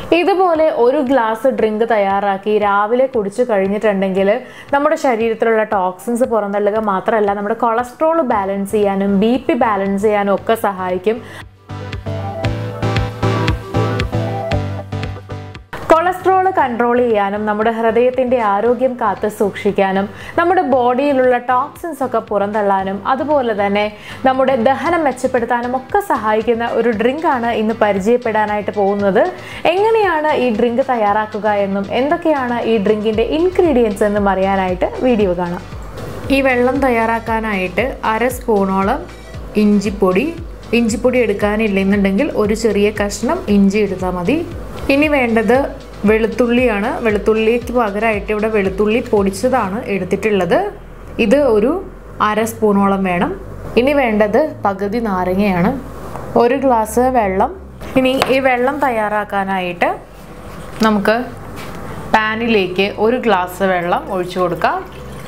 ഇതുപോലെ ഒരു glass drink തയ്യാറാക്കി രാവിലെ കുടിച്ചു കഴിഞ്ഞിട്ടുണ്ടെങ്കിൽ നമ്മുടെ ശരീരത്തിലുള്ള ടോക്സിൻസ് പുറന്തള്ളുക മാത്രമല്ല നമ്മുടെ കൊളസ്ട്രോൾ ബാലൻസ് ചെയ്യാനും ബി പി ബാലൻസ് ചെയ്യാനും ഒക്കെ സഹായിക്കും കൊളസ്ട്രോൾ കൺട്രോൾ ചെയ്യാനും നമ്മുടെ ഹൃദയത്തിന്റെ ആരോഗ്യം കാത്തു സൂക്ഷിക്കാനും നമ്മുടെ ബോഡിയിലുള്ള ടോക്സിൻസ് ഒക്കെ പുറന്തള്ളാനും അതുപോലെ തന്നെ നമ്മുടെ ദഹനം മെച്ചപ്പെടുത്താനും ഒക്കെ സഹായിക്കുന്ന ഒരു ഡ്രിങ്ക് ആണ് ഇന്ന് പരിചയപ്പെടാനായിട്ട് പോകുന്നത് എങ്ങനെയാണ് ഈ ഡ്രിങ്ക് തയ്യാറാക്കുക എന്നും എന്തൊക്കെയാണ് ഈ ഡ്രിങ്കിന്റെ ഇൻഗ്രീഡിയൻസ് എന്നും അറിയാനായിട്ട് വീഡിയോ കാണാം ഈ വെള്ളം തയ്യാറാക്കാനായിട്ട് അര സ്പൂണോളം ഇഞ്ചിപ്പൊടി ഇഞ്ചിപ്പൊടി എടുക്കാനില്ലെന്നുണ്ടെങ്കിൽ ഒരു ചെറിയ കഷ്ണം ഇഞ്ചി എടുത്താൽ മതി ഇനി വേണ്ടത് വെളുത്തുള്ളിയാണ് വെളുത്തുള്ളിക്ക് പകരമായിട്ട് ഇവിടെ വെളുത്തുള്ളി പൊടിച്ചതാണ് എടുത്തിട്ടുള്ളത് ഇത് ഒരു അര സ്പൂണോളം വേണം ഇനി വേണ്ടത് പകുതി നാരങ്ങയാണ് ഒരു ഗ്ലാസ് വെള്ളം ഇനി ഈ വെള്ളം തയ്യാറാക്കാനായിട്ട് നമുക്ക് പാനിലേക്ക് ഒരു ഗ്ലാസ് വെള്ളം ഒഴിച്ചു കൊടുക്കാം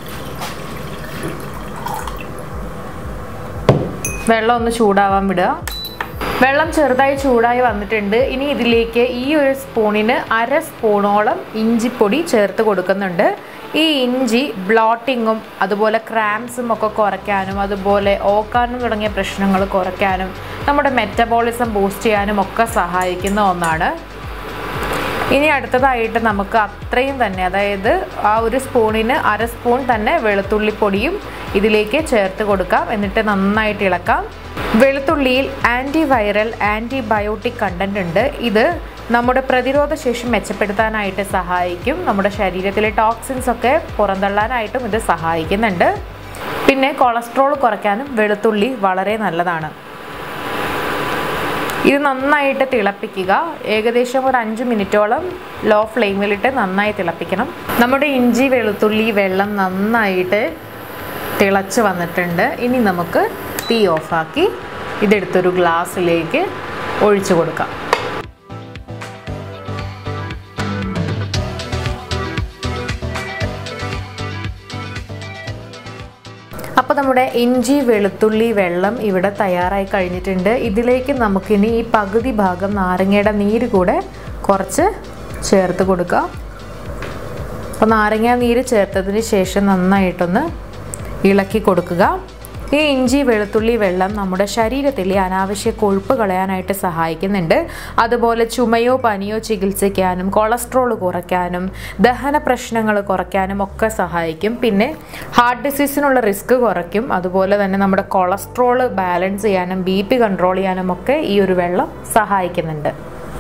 വെള്ളം ഒന്ന് ചൂടാവാൻ വിടുക വെള്ളം ചെറുതായി ചൂടായി വന്നിട്ടുണ്ട് ഇനി ഇതിലേക്ക് ഈ ഒരു സ്പൂണിന് അര സ്പൂണോളം ഇഞ്ചിപ്പൊടി ചേർത്ത് കൊടുക്കുന്നുണ്ട് ഈ ഇഞ്ചി ബ്ലോട്ടിങ്ങും അതുപോലെ ക്രാംസും ഒക്കെ കുറയ്ക്കാനും അതുപോലെ ഓക്കാനും തുടങ്ങിയ പ്രശ്നങ്ങൾ കുറയ്ക്കാനും നമ്മുടെ മെറ്റബോളിസം ബൂസ്റ്റ് ചെയ്യാനും ഒക്കെ സഹായിക്കുന്ന ഒന്നാണ് ഇനി അടുത്തതായിട്ട് നമുക്ക് അത്രയും തന്നെ അതായത് ആ ഒരു സ്പൂണിന് അര സ്പൂൺ തന്നെ വെളുത്തുള്ളിപ്പൊടിയും ഇതിലേക്ക് ചേർത്ത് കൊടുക്കാം എന്നിട്ട് നന്നായിട്ട് ഇളക്കാം വെളുത്തുള്ളിയിൽ ആൻറ്റി വൈറൽ ആൻറ്റിബയോട്ടിക് കണ്ടന്റ് ഉണ്ട് ഇത് നമ്മുടെ പ്രതിരോധ ശേഷി മെച്ചപ്പെടുത്താനായിട്ട് സഹായിക്കും നമ്മുടെ ശരീരത്തിലെ ടോക്സിൻസ് ഒക്കെ പുറന്തള്ളാനായിട്ടും ഇത് സഹായിക്കുന്നുണ്ട് പിന്നെ കൊളസ്ട്രോൾ കുറയ്ക്കാനും വെളുത്തുള്ളി വളരെ നല്ലതാണ് ഇത് നന്നായിട്ട് തിളപ്പിക്കുക ഏകദേശം ഒരു അഞ്ച് മിനിറ്റോളം ലോ ഫ്ലെയിമിലിട്ട് നന്നായി തിളപ്പിക്കണം നമ്മുടെ ഇഞ്ചി വെളുത്തുള്ളി വെള്ളം നന്നായിട്ട് തിളച്ച് വന്നിട്ടുണ്ട് ഇനി നമുക്ക് തീ ഓഫാക്കി ഇതെടുത്തൊരു ഗ്ലാസ്സിലേക്ക് ഒഴിച്ചു കൊടുക്കാം അപ്പോൾ നമ്മുടെ ഇഞ്ചി വെളുത്തുള്ളി വെള്ളം ഇവിടെ തയ്യാറായി കഴിഞ്ഞിട്ടുണ്ട് ഇതിലേക്ക് നമുക്കിനി ഈ പകുതി ഭാഗം നാരങ്ങയുടെ നീര് കൂടെ കുറച്ച് ചേർത്ത് കൊടുക്കാം അപ്പോൾ നാരങ്ങ നീര് ചേർത്തതിന് ശേഷം നന്നായിട്ടൊന്ന് ഇളക്കി കൊടുക്കുക ഈ ഇഞ്ചി വെളുത്തുള്ളി വെള്ളം നമ്മുടെ ശരീരത്തിലെ അനാവശ്യ കൊഴുപ്പ് കളയാനായിട്ട് സഹായിക്കുന്നുണ്ട് അതുപോലെ ചുമയോ പനിയോ ചികിത്സിക്കാനും കൊളസ്ട്രോൾ കുറയ്ക്കാനും ദഹന പ്രശ്നങ്ങൾ കുറയ്ക്കാനും ഒക്കെ സഹായിക്കും പിന്നെ ഹാർട്ട് ഡിസീസിനുള്ള റിസ്ക് കുറയ്ക്കും അതുപോലെ തന്നെ നമ്മുടെ കൊളസ്ട്രോൾ ബാലൻസ് ചെയ്യാനും ബി പി കൺട്രോൾ ചെയ്യാനും ഒക്കെ ഈ ഒരു വെള്ളം സഹായിക്കുന്നുണ്ട്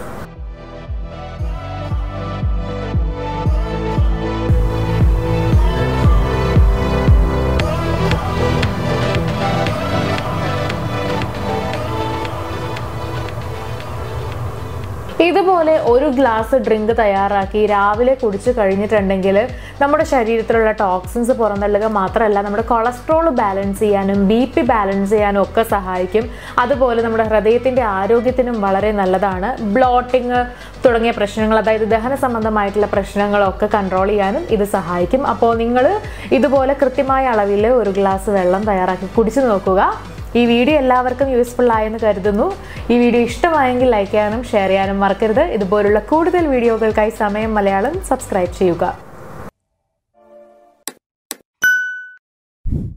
ഇതുപോലെ ഒരു ഗ്ലാസ് ഡ്രിങ്ക് തയ്യാറാക്കി രാവിലെ കുടിച്ചു കഴിഞ്ഞിട്ടുണ്ടെങ്കിൽ നമ്മുടെ ശരീരത്തിലുള്ള ടോക്സിൻസ് പുറന്തള്ളുക മാത്രമല്ല നമ്മുടെ കൊളസ്ട്രോൾ ബാലൻസ് ചെയ്യാനും ബി പി ബാലൻസ് ചെയ്യാനും ഒക്കെ സഹായിക്കും അതുപോലെ നമ്മുടെ ഹൃദയത്തിൻ്റെ ആരോഗ്യത്തിനും വളരെ നല്ലതാണ് ബ്ലോട്ടിങ് തുടങ്ങിയ പ്രശ്നങ്ങൾ അതായത് ദഹന സംബന്ധമായിട്ടുള്ള പ്രശ്നങ്ങളൊക്കെ കൺട്രോൾ ചെയ്യാനും ഇത് സഹായിക്കും അപ്പോൾ നിങ്ങൾ ഇതുപോലെ കൃത്യമായ അളവിൽ ഒരു ഗ്ലാസ് വെള്ളം തയ്യാറാക്കി കുടിച്ചു നോക്കുക ഈ വീഡിയോ എല്ലാവർക്കും യൂസ്ഫുൾ ആയെന്ന് കരുതുന്നു ഈ വീഡിയോ ഇഷ്ടമായെങ്കിൽ ലൈക്ക് ചെയ്യാനും ഷെയർ ചെയ്യാനും മറക്കരുത് ഇതുപോലുള്ള കൂടുതൽ വീഡിയോകൾക്കായി സമയം മലയാളം സബ്സ്ക്രൈബ് ചെയ്യുക